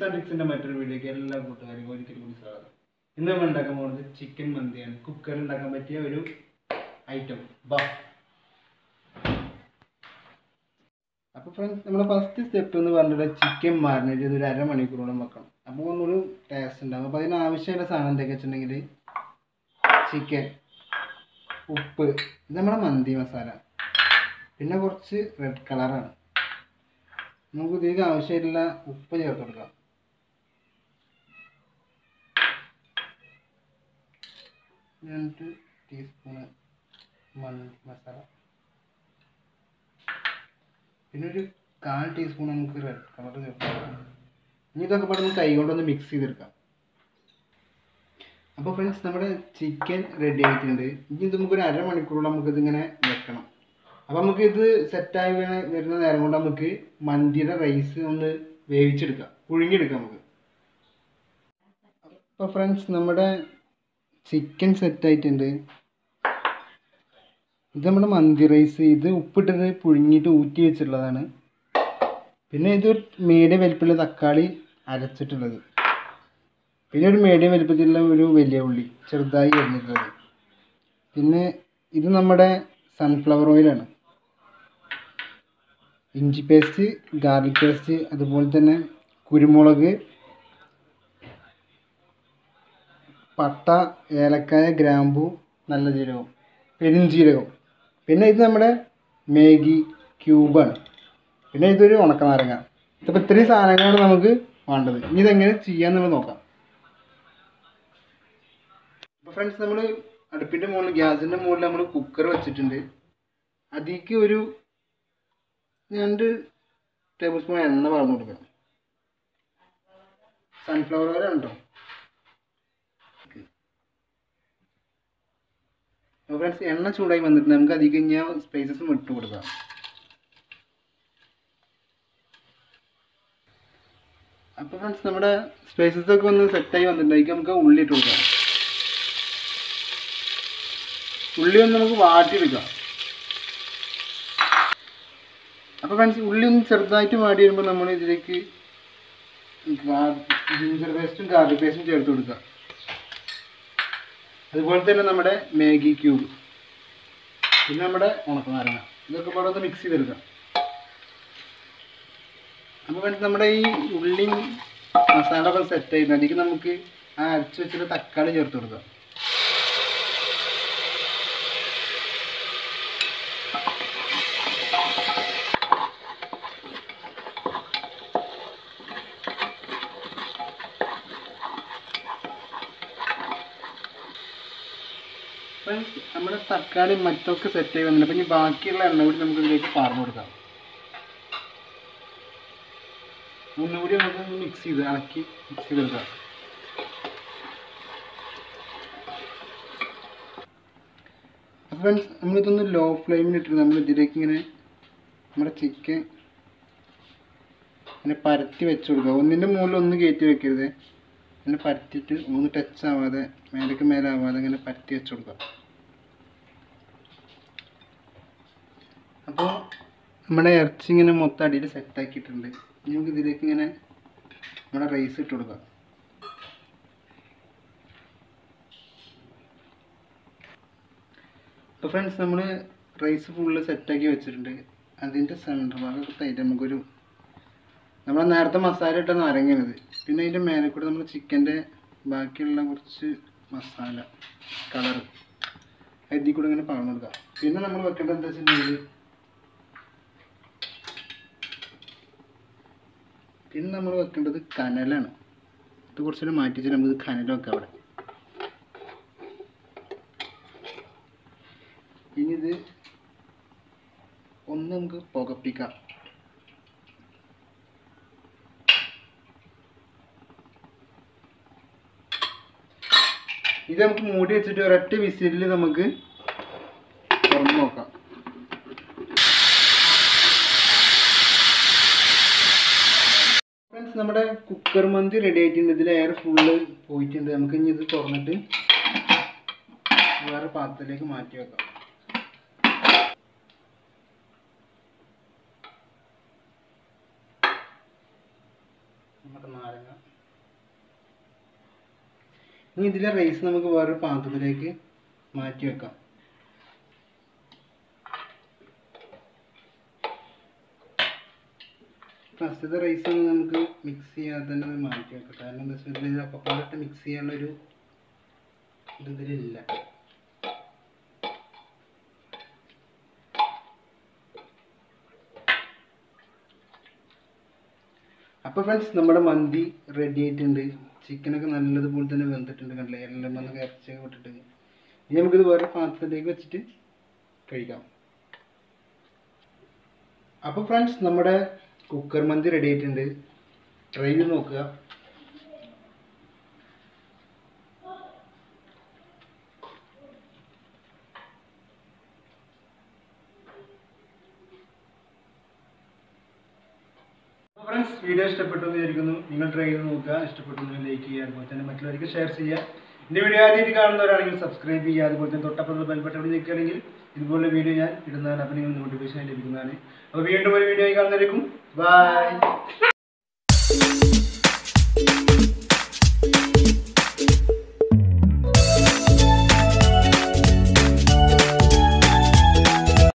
tips and ട്രിക്സിന്റെ മറ്റൊരു വീഡിയോക്ക് എല്ലാ കൂട്ടുകാരും ഒരിക്കലും കൂടി സ്വാഗതം ഇന്ന് നമ്മൾ ഉണ്ടാക്കാൻ പോകുന്നത് ചിക്കൻ മന്തിയാണ് കുക്കറിൽ ഉണ്ടാക്കാൻ പറ്റിയ ഒരു ഐറ്റം ബാ അപ്പോൾ ഫ്രണ്ട്സ് നമ്മുടെ ഫസ്റ്റ് സ്റ്റെപ്പ് എന്ന് പറഞ്ഞിട്ട് ചിക്കൻ മാറിനേറ്റ് ചെയ്ത് ഒരു അരമണിക്കൂറോളം വെക്കണം അപ്പോൾ ഒന്നൊരു ടേസ്റ്റ് ഉണ്ടാകും അപ്പോൾ അതിന് ആവശ്യമുള്ള സാധനം എന്തൊക്കെ വെച്ചിട്ടുണ്ടെങ്കിൽ ചിക്കൻ ഉപ്പ് ഇത് നമ്മുടെ മന്തി മസാല പിന്നെ കുറച്ച് റെഡ് കളറാണ് നമുക്ക് ഇതിലേക്ക് ആവശ്യമായിട്ടുള്ള ഉപ്പ് ചേർത്ത് കൊടുക്കാം രണ്ട് ടീസ്പൂണ് മന്തി മസാല പിന്നെ ഒരു കാൽ ടീസ്പൂൺ നമുക്ക് റെഡ് കളർ ചേർത്ത് കൊടുക്കാം ഇനി ഇതൊക്കെ പാടെ നമുക്ക് കൈ കൊണ്ടൊന്ന് മിക്സ് ചെയ്തെടുക്കാം അപ്പോൾ ഫ്രണ്ട്സ് നമ്മുടെ ചിക്കൻ റെഡി ആയിട്ടുണ്ട് ഇനി ഇത് നമുക്കൊരു അരമണിക്കൂറോളം നമുക്കിതിങ്ങനെ വെക്കണം അപ്പോൾ നമുക്ക് ഇത് സെറ്റായി വരുന്ന നേരം കൊണ്ട് നമുക്ക് മന്തിയുടെ റൈസ് ഒന്ന് വേവിച്ചെടുക്കാം പുഴുങ്ങിയെടുക്കാം നമുക്ക് അപ്പോൾ ഫ്രണ്ട്സ് നമ്മുടെ ചിക്കൻ സെറ്റായിട്ടുണ്ട് ഇത് നമ്മുടെ മന്തി റൈസ് ഇത് ഉപ്പിട്ടിട്ട് പുഴുങ്ങിയിട്ട് ഊറ്റി വെച്ചിട്ടുള്ളതാണ് പിന്നെ ഇത് മീഡിയം വലിപ്പമുള്ള തക്കാളി അരച്ചിട്ടുള്ളത് പിന്നെ ഒരു മീഡിയം വലിപ്പത്തിലുള്ള ഒരു വലിയ ഉള്ളി ചെറുതായി അരിഞ്ഞിട്ടുള്ളത് പിന്നെ ഇത് നമ്മുടെ സൺഫ്ലവർ ഓയിലാണ് ഇഞ്ചി പേസ്റ്റ് ഗാർലിക് പേസ്റ്റ് അതുപോലെ തന്നെ കുരുമുളക് പട്ട ഏലക്കായ ഗ്രാമ്പു നല്ല ജീരകം പെരുംജീരകം പിന്നെ ഇത് നമ്മുടെ മാഗി ക്യൂബാണ് പിന്നെ ഇതൊരു ഉണക്കനാരങ്ങ ഇതിപ്പോൾ ഇത്രയും സാധനങ്ങളാണ് നമുക്ക് വേണ്ടത് ഇനി ഇതെങ്ങനെ ചെയ്യാന്നുള്ളത് നോക്കാം അപ്പോൾ ഫ്രണ്ട്സ് നമ്മൾ അടുപ്പിൻ്റെ മുകളിൽ ഗ്യാസിൻ്റെ മുകളിൽ നമ്മൾ കുക്കർ വെച്ചിട്ടുണ്ട് അതിലേക്ക് ഒരു രണ്ട് ടേബിൾ സ്പൂൺ എണ്ണ പറഞ്ഞു കൊടുക്കണം സൺഫ്ലവർ ഓയിലാണ് കേട്ടോ അപ്പോൾ ഫ്രണ്ട്സ് എണ്ണ ചൂടായി വന്നിട്ട് നമുക്ക് അധികം ഞാൻ സ്പൈസസും ഇട്ട് കൊടുക്കാം അപ്പോൾ ഫ്രണ്ട്സ് നമ്മുടെ സ്പൈസസ് ഒക്കെ ഒന്ന് സെറ്റായി വന്നിട്ടുണ്ടായിരിക്കും നമുക്ക് ഉള്ളി ഇട്ട് കൊടുക്കാം ഉള്ളി ഒന്ന് നമുക്ക് വാട്ടിയെടുക്കാം അപ്പോൾ ഫ്രണ്ട്സ് ഉള്ളി ഒന്ന് ചെറുതായിട്ട് വാടി വരുമ്പോൾ നമ്മൾ ഇതിലേക്ക് ജിഞ്ചർ പേസ്റ്റും ഗാർലിക് പേസ്റ്റും ചേർത്ത് കൊടുക്കുക അതുപോലെ തന്നെ നമ്മുടെ മാഗി ക്യൂബ് പിന്നെ നമ്മുടെ ഉണക്കനാരങ്ങ ഇതൊക്കെ പാടെ ഒന്ന് മിക്സ് ചെയ്തെടുക്കാം അപ്പോൾ ഫ്രണ്ട്സ് നമ്മുടെ ഈ ഉള്ളി മസാല ഒക്കെ സെറ്റ് ആയിട്ട് അതിലേക്ക് നമുക്ക് ആ അരച്ച് വെച്ചിട്ട് തക്കാളി ചേർത്ത് കൊടുക്കാം ഫ്രണ്ട്സ് നമ്മുടെ തക്കാളി മറ്റൊക്കെ സെറ്റ് ആയി വന്നിട്ട് അപ്പം ഇനി ബാക്കിയുള്ള എണ്ണ കൂടി നമുക്ക് ഇതിലേക്ക് പാർന്നു കൊടുക്കാം ഒന്നുകൂടി നമുക്ക് മിക്സ് ചെയ്ത് ഇളക്കി മിക്സ് ചെയ്തെടുക്കാം അപ്പം ഫ്രണ്ട്സ് നമ്മളിതൊന്ന് ലോ ഫ്ലെയിമിൽ ഇട്ടിട്ട് നമ്മൾ ഇതിലേക്ക് ഇങ്ങനെ നമ്മുടെ ചിക്കൻ ഇങ്ങനെ പരത്തി വെച്ച് കൊടുക്കുക ഒന്നിൻ്റെ മുകളിൽ ഒന്ന് കയറ്റി വെക്കരുത് ഇങ്ങനെ പരത്തിയിട്ട് ഒന്ന് ടച്ച് ആവാതെ മേലേക്ക് മേലെ ആവാതെ ഇങ്ങനെ പരത്തി വെച്ച് കൊടുക്കുക അപ്പോൾ നമ്മുടെ ഇറച്ചി ഇങ്ങനെ മൊത്തം അടിയിൽ സെറ്റാക്കിയിട്ടുണ്ട് ഇനി നമുക്ക് ഇതിലേക്ക് ഇങ്ങനെ നമ്മുടെ റൈസ് ഇട്ട് കൊടുക്കാം അപ്പോൾ ഫ്രണ്ട്സ് നമ്മൾ റൈസ് ഫുള്ള് സെറ്റാക്കി വെച്ചിട്ടുണ്ട് അതിൻ്റെ സെൻറ്റർ ഭാഗത്തായിട്ട് നമുക്കൊരു നമ്മൾ നേരത്തെ മസാല ഇട്ട നാരങ്ങയാണിത് പിന്നെ അതിൻ്റെ മേലെ കൂടെ നമ്മൾ ചിക്കൻ്റെ ബാക്കിയുള്ള കുറച്ച് മസാല കളർ അതിൽ കൂടെ ഇങ്ങനെ പകർന്നു കൊടുക്കാം പിന്നെ നമ്മൾ വെക്കേണ്ടത് എന്താ വെച്ചിട്ടുണ്ടെങ്കിൽ പിന്നെ നമ്മൾ വെക്കേണ്ടത് കനലാണ് ഇത് കുറച്ചുകൂടെ മാറ്റി വെച്ചാൽ നമുക്ക് കനൽ വെക്കാം അവിടെ ഇനി ഇത് ഒന്ന് നമുക്ക് പുകപ്പിക്കാം ഇത് നമുക്ക് മൂടി വെച്ചിട്ട് ഒരൊറ്റ വിസിലിൽ നമുക്ക് തുറന്ന് നോക്കാം ഫ്രണ്ട്സ് നമ്മുടെ കുക്കർ മന്തി റെഡി ആയിട്ടുണ്ട് ഇതിൽ എയർ ഫുള്ള് പോയിട്ടുണ്ട് നമുക്ക് ഇനി ഇത് തുറന്നിട്ട് വേറെ പാത്രത്തിലേക്ക് മാറ്റി വെക്കാം നമ്മുടെ നാരങ്ങ ഇനി ഇതിലെ റൈസ് നമുക്ക് വേറൊരു പാത്രത്തിലേക്ക് മാറ്റി വെക്കാം ഫസ്റ്റത്തെ റൈസ് ഒന്ന് നമുക്ക് മിക്സ് ചെയ്യാതെ തന്നെ അത് മാറ്റി വെക്കാം കാരണം എന്താ വെച്ചാൽ ഇതിലൊക്കെ പാടിട്ട് മിക്സ് ചെയ്യാനുള്ളൊരു ഇത് ഇതിലില്ല അപ്പോൾ ഫ്രണ്ട്സ് നമ്മുടെ മന്തി റെഡി ആയിട്ടുണ്ട് ചിക്കനൊക്കെ നല്ലതുപോലെ തന്നെ വെന്തിട്ടുണ്ട് കണ്ടില്ലേ എല്ലാം വന്ന് ഇറച്ചിയൊക്കെ വിട്ടിട്ട് ഇനി നമുക്കിത് വേറെ പാത്രത്തിലേക്ക് വെച്ചിട്ട് കഴിക്കാം അപ്പോൾ ഫ്രണ്ട്സ് നമ്മുടെ കുക്കർ മന്തി റെഡി ആയിട്ടുണ്ട് ട്രൈ ചെയ്ത് നോക്കുക ഫ്രണ്ട്സ് വീഡിയോ ഇഷ്ടപ്പെട്ടു എന്ന് വിചാരിക്കുന്നു നിങ്ങൾ ട്രൈ ചെയ്ത് നോക്കുക ഇഷ്ടപ്പെട്ടു ലൈക്ക് ചെയ്യുക അതുപോലെ തന്നെ മറ്റുള്ളവർക്ക് ഷെയർ ചെയ്യുക എൻ്റെ വീഡിയോ ആദ്യമായിട്ട് കാണുന്നവരാണെങ്കിൽ സബ്സ്ക്രൈബ് ചെയ്യുക അതുപോലെ തന്നെ തൊട്ടപ്പുറത്ത് ബെൽ ബട്ടൺ നിൽക്കുകയാണെങ്കിൽ ഇതുപോലെ വീഡിയോ ഞാൻ ഇടുന്നതാണ് അപ്പോൾ നിങ്ങൾ നോട്ടിഫിക്കേഷൻ ലഭിക്കുന്നതാണ് അപ്പോൾ വീണ്ടും ഒരു വീഡിയോ ആയി കാണുന്നതായിരിക്കും ബൈ